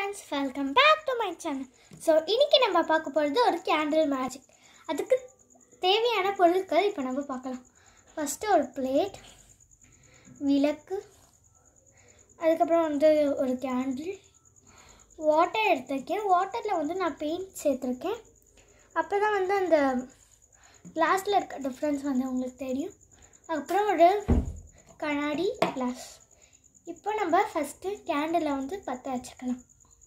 friends welcome back to my channel so இன்றைக்கி நம்ம பார்க்க போகிறது ஒரு கேண்டில் மேஜிக் அதுக்கு தேவையான பொருட்கள் இப்போ நம்ம பார்க்கலாம் ஃபஸ்ட்டு ஒரு பிளேட் விளக்கு அதுக்கப்புறம் வந்து ஒரு கேண்டில் வாட்டர் எடுத்திருக்கேன் வாட்டரில் வந்து நான் பெயிண்ட் சேர்த்துருக்கேன் அப்போ தான் வந்து அந்த கிளாஸில் இருக்க டிஃப்ரென்ஸ் வந்து உங்களுக்கு தெரியும் அதுக்கப்புறம் ஒரு கண்ணாடி கிளாஸ் இப்போ நம்ம ஃபஸ்ட்டு கேண்டிலை வந்து பற்ற வச்சுக்கலாம்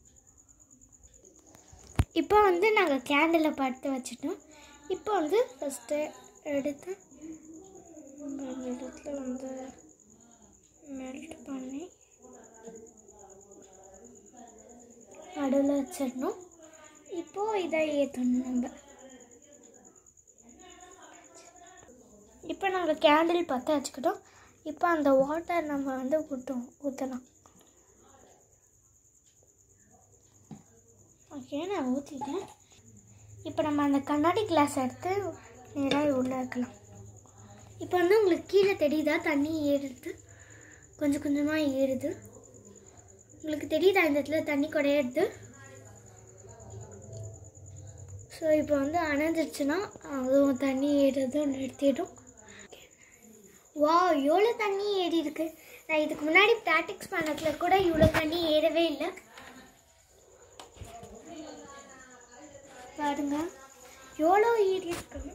இப்போ வந்து நாங்கள் கேண்டிலை பற்ற வச்சுட்டோம் இப்போ வந்து ஃபஸ்ட்டு எடுத்து இந்த இடத்துல வந்து மெல்ட் பண்ணி நடுவில் வச்சிடணும் இப்போது இதை ஏற்றணும் நம்ம இப்போ நாங்கள் கேண்டில் பற்ற வச்சுக்கிட்டோம் இப்போ அந்த வாட்டர் நம்ம வந்து ஊற்றும் ஊற்றலாம் ஓகே நான் ஊற்றிட்டேன் இப்போ நம்ம அந்த கண்ணாடி கிளாஸ் எடுத்து நேராக உள்ளே வைக்கலாம் இப்போ வந்து உங்களுக்கு கீழே தெரியுதா தண்ணி ஏறுது கொஞ்சம் கொஞ்சமாக ஏறுது உங்களுக்கு தெரியுதா இந்த இடத்துல தண்ணி குறையிறது ஸோ இப்போ வந்து அணைஞ்சிருச்சுன்னா அதுவும் தண்ணி ஏறுறதும் நிறுத்திடும் வா எவ்வளோ தண்ணி ஏறி இருக்கு நான் இதுக்கு முன்னாடி ப்ராக்டிக்ஸ் பண்ணதுல கூட இவ்வளோ தண்ணி ஏறவே இல்லை பாருங்க எவ்வளோ ஏறி இருக்கு